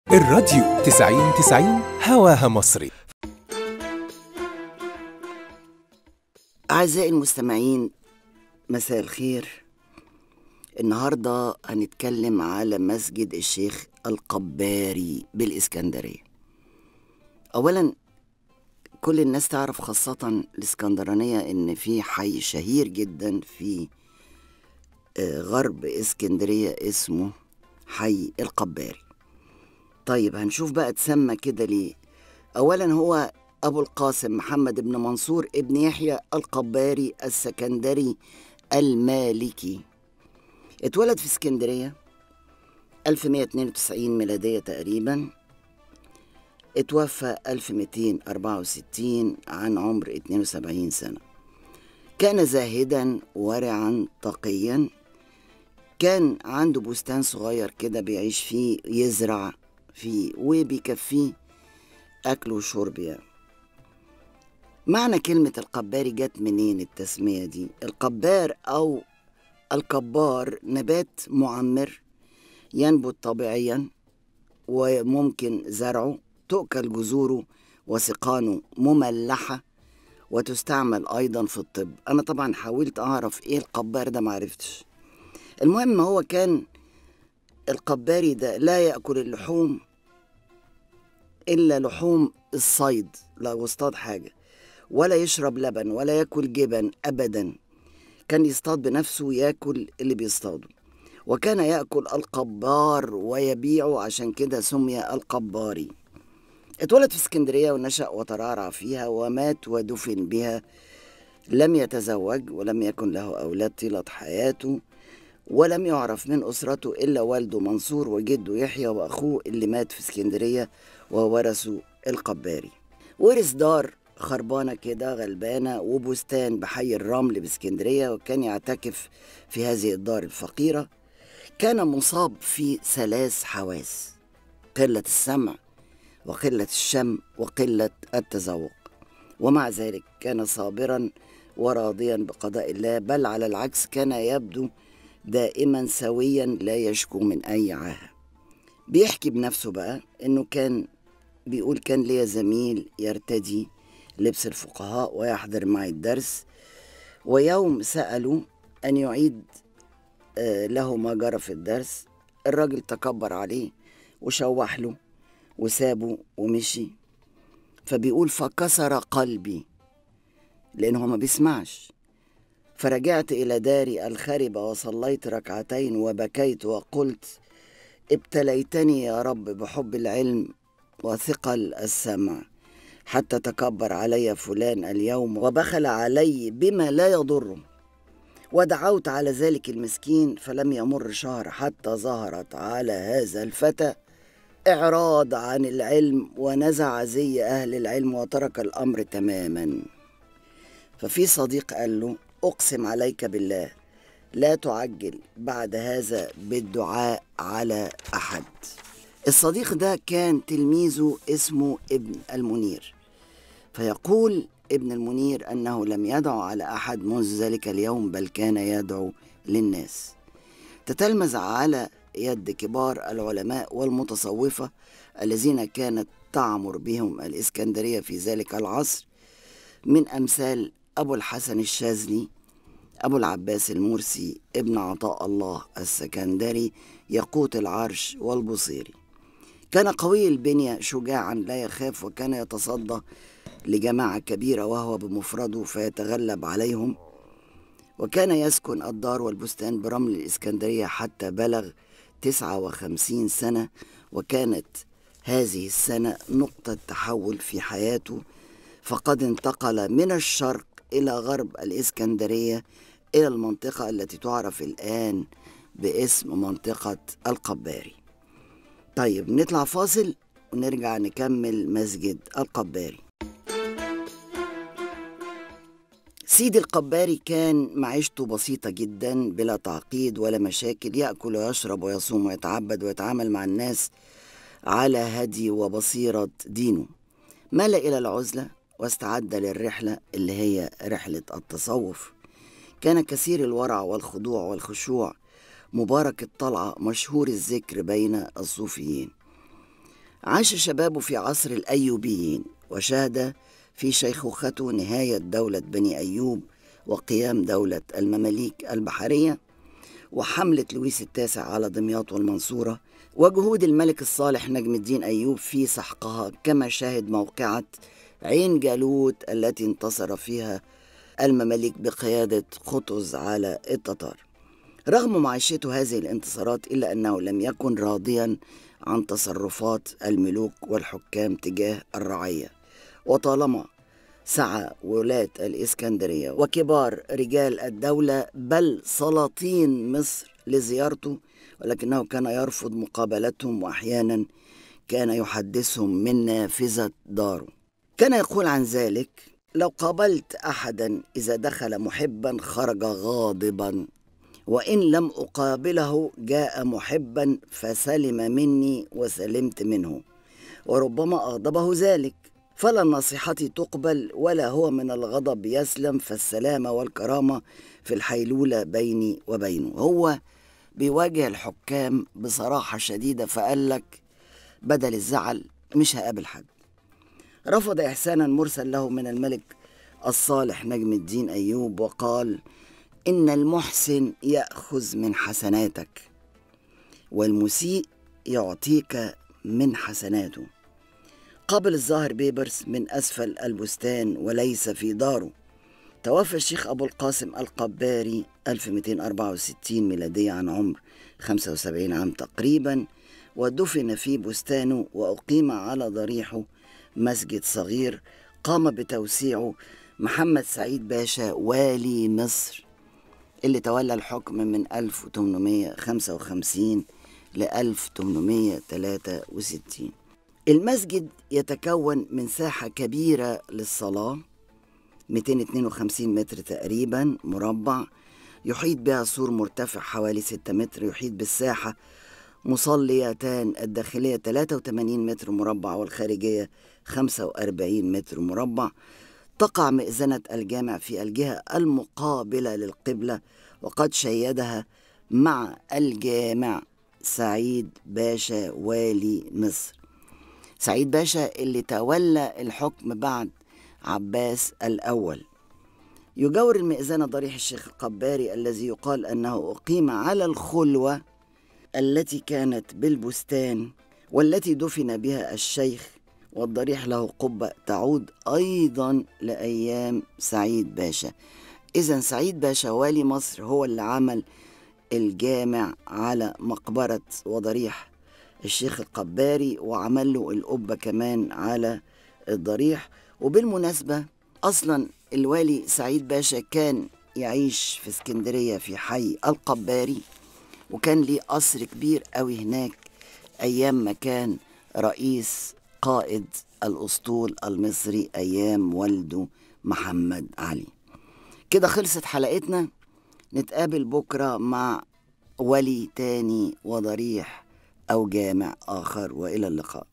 الراديو 90 90 هواها مصري أعزائي المستمعين مساء الخير النهاردة هنتكلم على مسجد الشيخ القباري بالإسكندرية أولا كل الناس تعرف خاصة الإسكندرانية إن في حي شهير جدا في آه، غرب اسكندرية اسمه حي القباري طيب هنشوف بقى اتسمى كده ليه أولا هو أبو القاسم محمد بن منصور ابن يحيى القباري السكندري المالكي اتولد في اسكندرية 1192 ميلادية تقريبا اتوفى 1264 عن عمر 72 سنة كان زاهدا ورعا تقيا كان عنده بستان صغير كده بيعيش فيه يزرع فيه وبيكفيه أكل وشرب يعني معنى كلمة القباري جت منين التسمية دي القبار أو الكبار نبات معمر ينبت طبيعيا وممكن زرعه تؤكل جذوره وسقانه مملحة وتستعمل أيضا في الطب أنا طبعا حاولت أعرف إيه القبار ده معرفتش المهم هو كان القباري ده لا يأكل اللحوم إلا لحوم الصيد لو اصطاد حاجة ولا يشرب لبن ولا ياكل جبن أبدا كان يصطاد بنفسه وياكل اللي بيصطاده وكان يأكل القبار ويبيعه عشان كده سمي القباري اتولد في اسكندرية ونشأ وترعرع فيها ومات ودفن بها لم يتزوج ولم يكن له أولاد طيلة حياته ولم يعرف من أسرته إلا والده منصور وجده يحيى وأخوه اللي مات في اسكندرية وورثوا القباري ورث دار خربانة كده غلبانة وبستان بحي الرمل باسكندرية وكان يعتكف في هذه الدار الفقيرة كان مصاب في ثلاث حواس قلة السمع وقلة الشم وقلة التذوق ومع ذلك كان صابرا وراضيا بقضاء الله بل على العكس كان يبدو دائما سويا لا يشكو من أي عاهة بيحكي بنفسه بقى إنه كان بيقول كان ليا زميل يرتدي لبس الفقهاء ويحضر معي الدرس ويوم سألوا أن يعيد آه، له ما جرى في الدرس الراجل تكبر عليه وشوح له وسابه ومشي فبيقول فكسر قلبي لأنه ما بيسمعش فرجعت إلى داري الخربة وصليت ركعتين وبكيت وقلت ابتليتني يا رب بحب العلم وثقل السمع حتى تكبر علي فلان اليوم وبخل علي بما لا يضره ودعوت على ذلك المسكين فلم يمر شهر حتى ظهرت على هذا الفتى إعراض عن العلم ونزع زي أهل العلم وترك الأمر تماما ففي صديق قال له أقسم عليك بالله لا تعجل بعد هذا بالدعاء على أحد الصديق ده كان تلميذه اسمه ابن المنير فيقول ابن المنير أنه لم يدعو على أحد منذ ذلك اليوم بل كان يدعو للناس تتلمذ على يد كبار العلماء والمتصوفة الذين كانت تعمر بهم الإسكندرية في ذلك العصر من أمثال أبو الحسن الشاذلي أبو العباس المرسي ابن عطاء الله السكندري يقوت العرش والبصيري كان قوي البنية شجاعا لا يخاف وكان يتصدى لجماعة كبيرة وهو بمفرده فيتغلب عليهم وكان يسكن الدار والبستان برمل الإسكندرية حتى بلغ 59 سنة وكانت هذه السنة نقطة تحول في حياته فقد انتقل من الشرق إلى غرب الإسكندرية إلى المنطقة التي تعرف الآن باسم منطقة القباري طيب نطلع فاصل ونرجع نكمل مسجد القباري سيدي القباري كان معيشته بسيطة جدا بلا تعقيد ولا مشاكل يأكل ويشرب ويصوم ويتعبد ويتعامل مع الناس على هدي وبصيرة دينه مال إلى العزلة واستعد للرحلة اللي هي رحلة التصوف كان كثير الورع والخضوع والخشوع مبارك الطلعة مشهور الذكر بين الصوفيين عاش شبابه في عصر الأيوبيين وشهد في شيخوخته نهاية دولة بني أيوب وقيام دولة المماليك البحرية وحملة لويس التاسع على دمياط والمنصورة وجهود الملك الصالح نجم الدين أيوب في سحقها كما شاهد موقعة عين جالوت التي انتصر فيها المماليك بقيادة قطز على التتار رغم معيشته هذه الانتصارات إلا أنه لم يكن راضيا عن تصرفات الملوك والحكام تجاه الرعية وطالما سعى ولاة الإسكندرية وكبار رجال الدولة بل سلاطين مصر لزيارته ولكنه كان يرفض مقابلتهم وأحيانا كان يحدثهم من نافذة داره كان يقول عن ذلك لو قابلت أحدا إذا دخل محبا خرج غاضبا وإن لم أقابله جاء محبا فسلم مني وسلمت منه وربما أغضبه ذلك فلا النصيحة تقبل ولا هو من الغضب يسلم فالسلامة والكرامة في الحيلولة بيني وبينه هو بيواجه الحكام بصراحة شديدة فقال لك بدل الزعل مش هقابل حد رفض إحسانا مرسل له من الملك الصالح نجم الدين أيوب وقال إن المحسن يأخذ من حسناتك والمسيء يعطيك من حسناته قابل الظاهر بيبرس من أسفل البستان وليس في داره توفى الشيخ أبو القاسم القباري 1264 ميلادية عن عمر 75 عام تقريبا ودفن في بستانه وأقيم على ضريحه مسجد صغير قام بتوسيعه محمد سعيد باشا والي مصر اللي تولى الحكم من 1855 ل 1863 المسجد يتكون من ساحة كبيرة للصلاة 252 متر تقريبا مربع يحيط بها سور مرتفع حوالي 6 متر يحيط بالساحة مصليتان الداخلية 83 متر مربع والخارجية 45 متر مربع تقع مئذنة الجامع في الجهة المقابلة للقبلة وقد شيدها مع الجامع سعيد باشا والي مصر سعيد باشا اللي تولى الحكم بعد عباس الأول يجاور المئذنة ضريح الشيخ القباري الذي يقال أنه أقيم على الخلوة التي كانت بالبستان والتي دفن بها الشيخ والضريح له قبة تعود أيضا لأيام سعيد باشا إذا سعيد باشا والي مصر هو اللي عمل الجامع على مقبرة وضريح الشيخ القباري وعمل له القبة كمان على الضريح وبالمناسبة أصلا الوالي سعيد باشا كان يعيش في اسكندرية في حي القباري وكان ليه قصر كبير قوي هناك أيام ما كان رئيس قائد الأسطول المصري أيام والده محمد علي كده خلصت حلقتنا نتقابل بكرة مع ولي تاني وضريح أو جامع آخر وإلى اللقاء